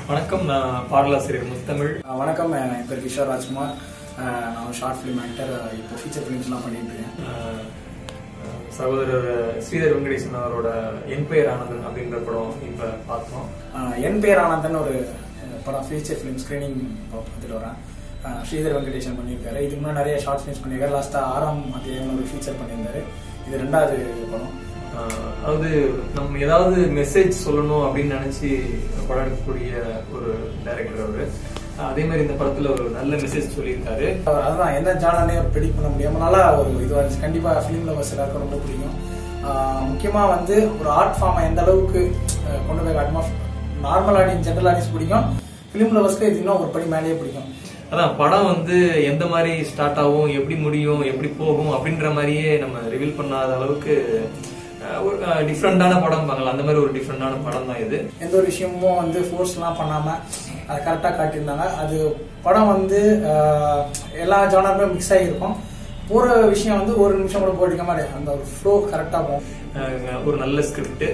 வணக்கம் நான் பாடலாசிரியர் முத்தமிழ் அஹ் வணக்கம் அஹ் என் பேர் கிஷோர் ராஜ்குமார் அஹ் நான் ஷார்ட் ஃபிலிம் ஆக்டர் இப்போ ஃபீச்சர் ஃபிலிம்ஸ்லாம் பண்ணிட்டு இருக்கேன் அஹ், சகோதரர் ஸ்ரீதர் வெங்கடேசன் அவரோட என் பெயர் ஆனந்தன் அப்படின்ற படம் இப்ப பார்த்தோம் அஹ் என் பேர் ஆனந்தன் ஒரு அஹ், படம் ஃபீச்சர் ஃபிலிம் ஸ்க்ரீனிங் பார்த்துட்டு வரேன் அஹ் ஸ்ரீதர் வெங்கடேசன் பண்ணியிருக்காரு இதுக்கு முன்னாடி நிறைய ஷார்ட் ஃபிலிம்ஸ் பண்ணியிருக்காரு லாஸ்ட்டாக ஆறாம் அத்தியாயம் ஒரு ஃபீச்சர் பண்ணியிருந்தாரு இது ரெண்டாவது படம் அஹ், அதாவது நம்ம ஏதாவது மெசேஜ் சொல்லணும் அப்படின்னு நினைச்சு படம் எடுக்கக்கூடிய ஒரு டைரக்டர் அவரு அஹ், அதே மாதிரி இந்த படத்துல ஒரு நல்ல மெசேஜ் சொல்லியிருக்காரு அவர் அதுதான் எந்த ஜானே ப்ரெடிக்ட் பண்ண முடியாம நல்லா ஒரு இதுவாக இருந்துச்சு கண்டிப்பாக ஃபிலிம் லவர்ஸ் எல்லாருக்கும் ரொம்ப பிடிக்கும் முக்கியமாக வந்து ஒரு ஆர்ட் ஃபார்மை எந்த அளவுக்கு அஹ், கொண்டு போய் காட்டுமா நார்மல் ஆடியன்ஸ் ஜென்ரல் ஆடியன்ஸ் பிடிக்கும் ஃபிலிம் லவர்ஸ்க்கு இது இன்னும் ஒரு படி மேலேயே பிடிக்கும் அதான் படம் வந்து எந்த மாதிரி ஸ்டார்ட் ஆகும் எப்படி முடியும் எப்படி போகும் அப்படின்ற மாதிரியே நம்ம ரிவீல் பண்ணாத அளவுக்கு அஹ், ஒரு டிஃப்ரெண்டான படம் பாங்களா அந்த மாதிரி ஒரு டிஃப்ரெண்டான படம் தான் இது எந்த ஒரு விஷயமும் வந்து ஃபோர்ஸ்லாம் பண்ணாமல் அதை கரெக்டாக காட்டியிருந்தாங்க அது படம் வந்து அஹ், எல்லா ஜானருமே மிக்ஸ் ஆகியிருக்கும் போகிற விஷயம் வந்து ஒரு நிமிஷம் கூட போட்டிக்க மாதிரி அந்த ஒரு ஃப்ளோ கரெக்டாக போகும் அஹ், ஒரு நல்ல ஸ்கிரிப்ட்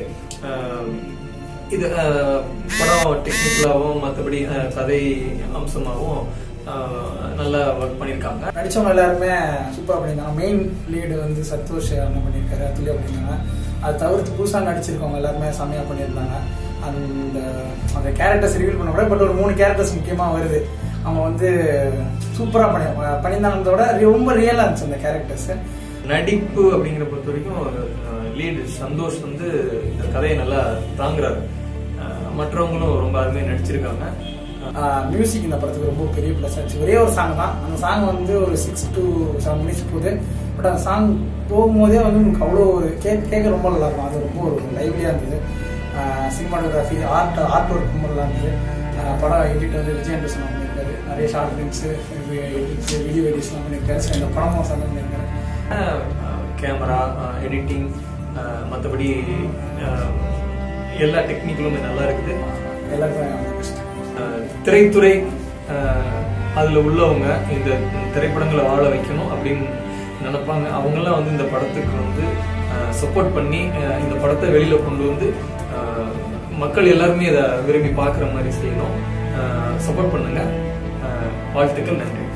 இது அஹ், படம் டெக்னிக்கலாகவும் மற்றபடி கதை அம்சமாகவும் அஹ், நல்லா ஒர்க் பண்ணியிருக்காங்க நடிச்சவங்க எல்லாருமே சூப்பராக பண்ணியிருந்தாங்க மெயின் லீடு வந்து சந்தோஷ் அண்ணன் பண்ணியிருக்காரு அதுலேயே பண்ணியிருந்தாங்க அது தவிர்த்து புதுசாக நடிச்சிருக்கவங்க எல்லாருமே செம்மையாக பண்ணியிருந்தாங்க அந்த அந்த கேரக்டர்ஸ் ரிவீல் பண்ண கூட பட் ஒரு மூணு கேரக்டர்ஸ் முக்கியமாக வருது அவங்க வந்து சூப்பராக பண்ணி பண்ணியிருந்தாங்கன்றத விட ரொம்ப ரியலாக இருந்துச்சு அந்த கேரக்டர்ஸ் நடிப்பு அப்படிங்கிற பொறுத்த வரைக்கும் லீடு சந்தோஷ் வந்து இந்த கதையை நல்லா தாங்குறாரு அஹ், மற்றவங்களும் ரொம்ப அருமையாக நடிச்சிருக்காங்க மியூசிக் இந்த படத்துக்கு ரொம்ப பெரிய ப்ளஸ் ஆச்சு ஒரே ஒரு சாங் தான் அந்த சாங் வந்து ஒரு சிக்ஸ் டு செவன் மினிட்ஸ் போகுது பட் அந்த சாங் போகும்போதே வந்து உங்களுக்கு அவ்வளோ ஒரு கேட்க கேட்க ரொம்ப நல்லா இருக்கும் அது ரொம்ப ஒரு லைவ்லியாக இருந்தது சினிமாட்டோகிராஃபி ஆர்ட் ஆர்ட் ஒர்க் ரொம்ப நல்லா இருந்தது ஆஹ் படம் எடிட் வந்து விஜய் ஆண்டர்சன் பண்ணியிருக்காரு நிறைய ஷார்ட் ஃபிலிம்ஸு எடிட்ஸ் வீடியோ எடிட்ஸ்லாம் பண்ணியிருக்காரு ஸோ இந்த படமும் செம்ம பண்ணியிருக்காரு கேமரா எடிட்டிங் மற்றபடி எல்லா டெக்னிக்கலும் நல்லா இருக்குது எல்லாருக்கும் பெஸ்ட் அஹ், திரைத்துறை அஹ், அதுல உள்ளவங்க இந்த திரைப்படங்களை வாழ வைக்கணும் அப்படின்னு நினைப்பாங்க அவங்கெல்லாம் வந்து இந்த படத்துக்கு வந்து சப்போர்ட் பண்ணி அஹ், இந்த படத்தை வெளியில கொண்டு வந்து அஹ், மக்கள் எல்லாருமே இதை விரும்பி பார்க்குற மாதிரி செய்யணும் சப்போர்ட் பண்ணுங்க அஹ், வாழ்த்துக்கள் நன்றி